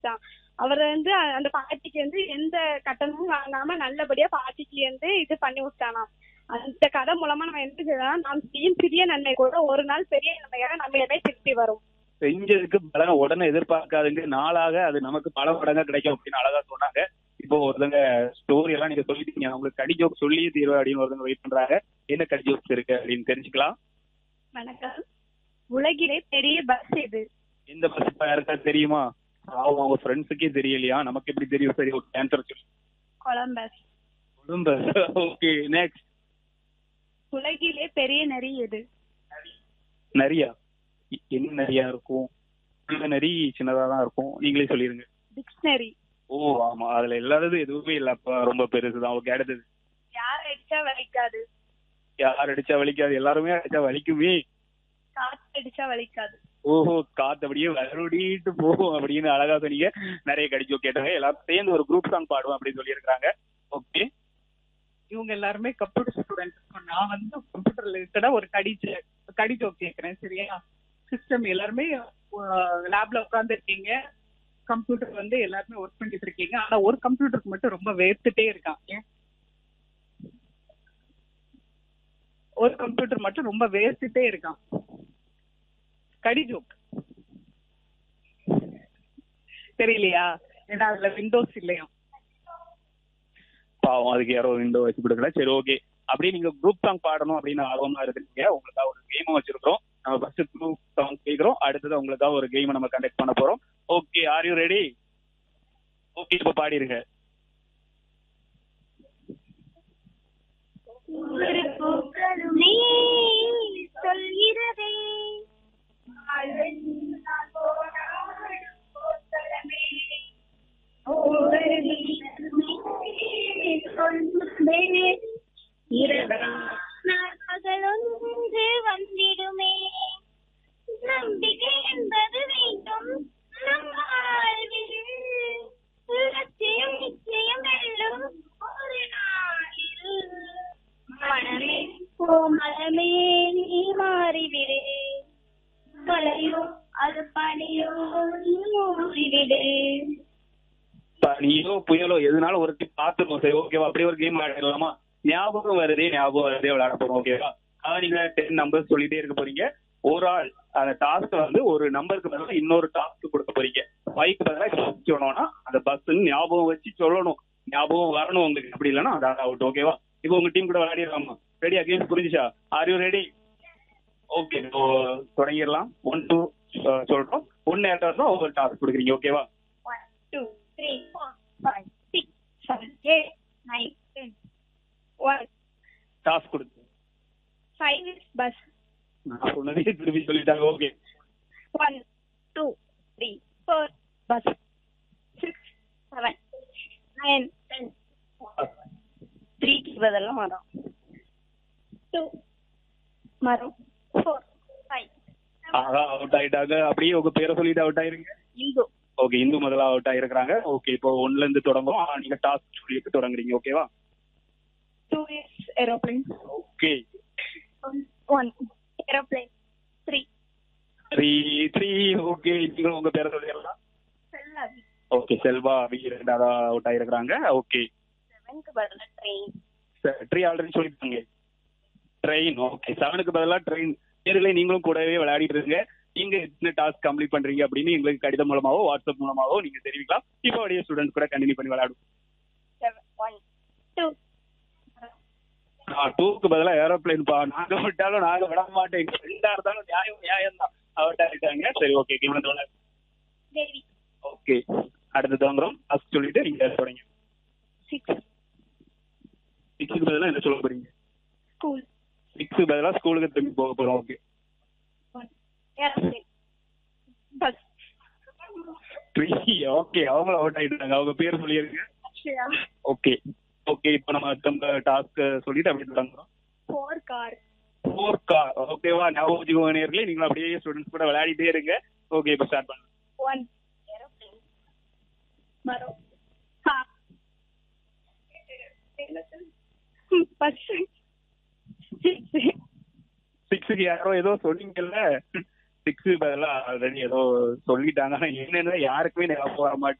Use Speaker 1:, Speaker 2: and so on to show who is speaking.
Speaker 1: தான் அவர் வந்து அ- அந்த பாட்டிக்கு வந்து எந்த கட்டணமும் வாங்காம நல்லபடியா பாட்டிக்கு வந்து இது பண்ணி விட்டானாம் அந்த கதை மூலமா நம்ம என்ன செய்யலாம் நாம் செய்யும் சிறிய நன்மை கூட ஒரு நாள் பெரிய நன்மையாக நம்மளிடமே திருப்பி வரும்
Speaker 2: செஞ்சதுக்கு பலன் உடனே எதிர்பார்க்காதுங்க நாளாக அது நமக்கு பல மடங்கா கிடைக்கும் அப்படின்னு அழகா சொன்னாங்க இப்போ ஒருத்தங்க ஸ்டோரி எல்லாம் நீங்க சொல்லிட்டீங்க உங்களுக்கு கடி ஜோக் சொல்லியே தீர்வு அப்படின்னு ஒருத்தங்க வெயிட் பண்றாங்க என்ன கடி ஜோக்ஸ் இருக்கு அப்படின்னு தெரிஞ்சுக்கலாம்
Speaker 1: வணக்கம் உலகிலே பெரிய பஸ் இது
Speaker 2: எந்த பஸ் யாருக்கா தெரியுமா அவங்க அவங்க ஃப்ரெண்ட்ஸுக்கே தெரியலையா நமக்கு எப்படி தெரியும் சரி ஒரு ஆன்சர் சொல்லி
Speaker 1: கொலம்பஸ்
Speaker 2: கொலம்பஸ் ஓகே நெக்ஸ்ட்
Speaker 1: உலகிலே பெரிய நரி எது
Speaker 2: நரியா எ- என்ன நரியா இருக்கும் உள்ள நரி சின்னதா தான் இருக்கும் நீங்களே சொல்லிருங்க
Speaker 1: டிக்ஷனரி
Speaker 2: ஓ ஆமா அதுல இல்லாதது எதுவுமே இல்ல அப்ப ரொம்ப பெருசுதான் ஓகே அடுத்தது
Speaker 1: யார் அடிச்சா வலிக்காது
Speaker 2: யார் அடிச்சா வலிக்காது எல்லாருமே அடிச்சா வலிக்குமே
Speaker 1: காத்து அடிச்சா வலிக்காது
Speaker 2: ஓஹோ காத்து அப்படியே வருடிட்டு போகும் அப்படின்னு அழகா சொன்னீங்க நிறைய கடிச்சோ கேட்டாங்க எல்லாரும் சேர்ந்து ஒரு குரூப் சாங் பாடுவோம் அப்படின்னு சொல்லியிருக்காங்க ஓகே
Speaker 3: இவங்க எல்லாருமே கம்ப்யூட்டர் ஸ்டூடெண்ட்ஸ் நான் வந்து கம்ப்யூட்டர் ரிலேட்டடா ஒரு கடி ஜ- கடி ஜோக் கேட்கறேன் சரியா சிஸ்டம் எல்லாருமே லேப்ல உட்கார்ந்து இருக்கீங்க கம்ப்யூட்டர் வந்து எல்லாருமே ஒர்க் பண்ணிட்டு இருக்கீங்க ஆனா ஒரு கம்ப்யூட்டருக்கு மட்டும் ரொம்ப வேர்த்துட்டே இருக்கான் ஏன் ஒரு கம்ப்யூட்டர் மட்டும் ரொம்ப வேர்த்துட்டே இருக்கான் கடி ஜோக் தெரியலையா ஏன்னா அதுல விண்டோஸ் இல்லையா
Speaker 2: பாவம் அதுக்கு யாரோ விண்டோ வச்சு கொடுக்கல சரி ஓகே அப்படியே நீங்க குரூப் சாங் பாடணும் அப்படின்னு ஆர்வமா இருக்கீங்க உங்களுக்காக ஒரு கேமும் வச்சிருக்கிறோம் நம்ம ஃபர்ஸ்ட் குரூப் சாங் கேட்கிறோம் அடுத்தது உங்களுக்காக ஒரு கேம் நம்ம கண்டக்ட் பண்ண போறோம் okay are you ready okay இப்ப பாடிருங்க
Speaker 1: ஒரு பூக்களுமே சொல்கிறதே ஒவ்வொரு வீட்டுமே சொல்லுதே பகலொன்று வந்திடுமே நம்பிக்கை என்பது வேண்டும் நம் வாழ்வில் லட்சியம் நிச்சயம் வெல்லும் ஒரு நாளில் மனமே கோமலமே நீ மாறிவிடு மலையோ அது பனியோ நீ மூடிவிடு
Speaker 2: நீயோ புயலோ எதுனாலும் ஒரு டீம் பாத்துருக்கோம் சரி ஓகேவா அப்படியே ஒரு கேம் விளையாடலாமா ஞாபகம் வருதே ஞாபகம் வருதே விளையாட போறோம் ஓகேவா அதான் நீங்க டென் நம்பர் சொல்லிட்டே இருக்க போறீங்க ஒரு ஆள் அந்த டாஸ்க் வந்து ஒரு நம்பருக்கு பதிலா இன்னொரு டாஸ்க் கொடுக்க போறீங்க பைக்கு பதிலாக சொல்லணும்னா அந்த பஸ் ஞாபகம் வச்சு சொல்லணும் ஞாபகம் வரணும் உங்களுக்கு அப்படி இல்லைன்னா அதான் அவுட் ஓகேவா இப்போ உங்க டீம் கூட விளையாடிடலாமா ரெடி அகேன்ஸ் புரிஞ்சுச்சா ஆர் யூ ரெடி ஓகே இப்போ தொடங்கிடலாம் ஒன் டூ சொல்றோம் ஒன்னு ஏற்றாலும் ஒவ்வொரு டாஸ்க் கொடுக்குறீங்க ஓகேவா
Speaker 1: One, two, three, four, five, six, seven, eight, nine, ten. One,
Speaker 2: task கொடுத்து
Speaker 1: five is bus.
Speaker 2: நான் சொன்னதே திருப்பி சொல்லிட்டாங்க okay
Speaker 1: One, two, three, four, bus. Six, seven, nine, ten. Three க்கு பதிலா மரம். Two, மரம். Four, five, seven.
Speaker 2: அதான் அவுட் ஆயிட்டாங்க அப்படியே உங்க பேரை சொல்லிட்டு அவுட் ஆயிருங்க
Speaker 1: இந்து.
Speaker 2: ஓகே இந்து முதல்ல அவுட் ஆயிருக்காங்க ஓகே இப்போ ஒன்ல இருந்து தொடங்குறோம் ஆனா நீங்க டாஸ்க் சொல்லிட்டு தொடங்குறீங்க ஓகேவா
Speaker 1: Two is aeroplane.
Speaker 2: Okay
Speaker 1: One, one aeroplane. Three,
Speaker 2: three three okay நீங்களும் உங்க பேரை சொல்லிடலாம்
Speaker 1: செல்லாவி.
Speaker 2: ஓகே செல்வா வி ரெண்டாவது அவுட் ஆயிருக்காங்க ஓகே
Speaker 1: செவனுக்கு பதிலா ட்ரெயின்.
Speaker 2: த்ரீ ஆல்ரெடி சொல்லிட்டாங்க ட்ரெயின் ஓகே செவனுக்கு பதிலா ட்ரெயின் நேரில் நீங்களும் கூடவே விளையாடிட்டு இருங்க நீங்க என்ன டாஸ்க் கம்ப்ளீட் பண்றீங்க அப்படின்னு எங்களுக்கு கடிதம் மூலமாவோ வாட்ஸ்அப் மூலமாவோ நீங்க தெரிவிக்கலாம் இப்போ அப்படியே ஸ்டூடெண்ட்ஸ் கூட கண்டினியூ பண்ணி விளையாடும்
Speaker 1: Seven, one, two.
Speaker 2: டூக்கு பதிலா ஏரோப்ளேன் பா நாங்க விட்டாலும் நாங்க விட மாட்டோம் எங்க ஃப்ரெண்டா இருந்தாலும் நியாயம் நியாயம் தான் அவுட் ஆயிட்டாங்க சரி ஓகே கேம்
Speaker 1: தேவி.
Speaker 2: ஓகே அடுத்து தொடங்குறோம் டாஸ்க் சொல்லிட்டு நீங்க தொடங்க
Speaker 1: Six,
Speaker 2: சிக்ஸுக்கு பதிலா என்ன சொல்ல போறீங்க
Speaker 1: school.
Speaker 2: சிக்ஸுக்கு பதிலா ஸ்கூலுக்கு திரும்பி போக போறோம் okay
Speaker 1: One, aeroplane. Bus.
Speaker 2: Three okay அவங்களும் அவுட் ஆயிட்டாங்க அவங்க பேர் சொல்லிருங்க
Speaker 1: அக்ஷயா.
Speaker 2: ஓகே ஓகே இப்போ நம்ம நம்ம டாஸ்க் சொல்லிட்டு அப்படியே தொடங்குறோம்
Speaker 1: Four car.
Speaker 2: ஃபோர் கார் ஓகேவா ஞாபகம் வச்சுக்கோங்க நேர்களே நீங்களும் அப்படியே ஸ்டூடெண்ட்ஸ் கூட விளையாடிட்டே இருங்க ஓகே இப்போ ஸ்டார்ட் பண்ணுங்க
Speaker 1: One, aeroplane. மரம். Car. Bus. Six,
Speaker 2: சிக்ஸுக்கு யாரோ ஏதோ சொன்னீங்கல்ல சிக்ஸ் பதிலா ஆல்ரெடி ஏதோ சொல்லிட்டாங்க ஆனா என்னன்னு யாருக்குமே ஞாபகம் வர மாட்டேங்குது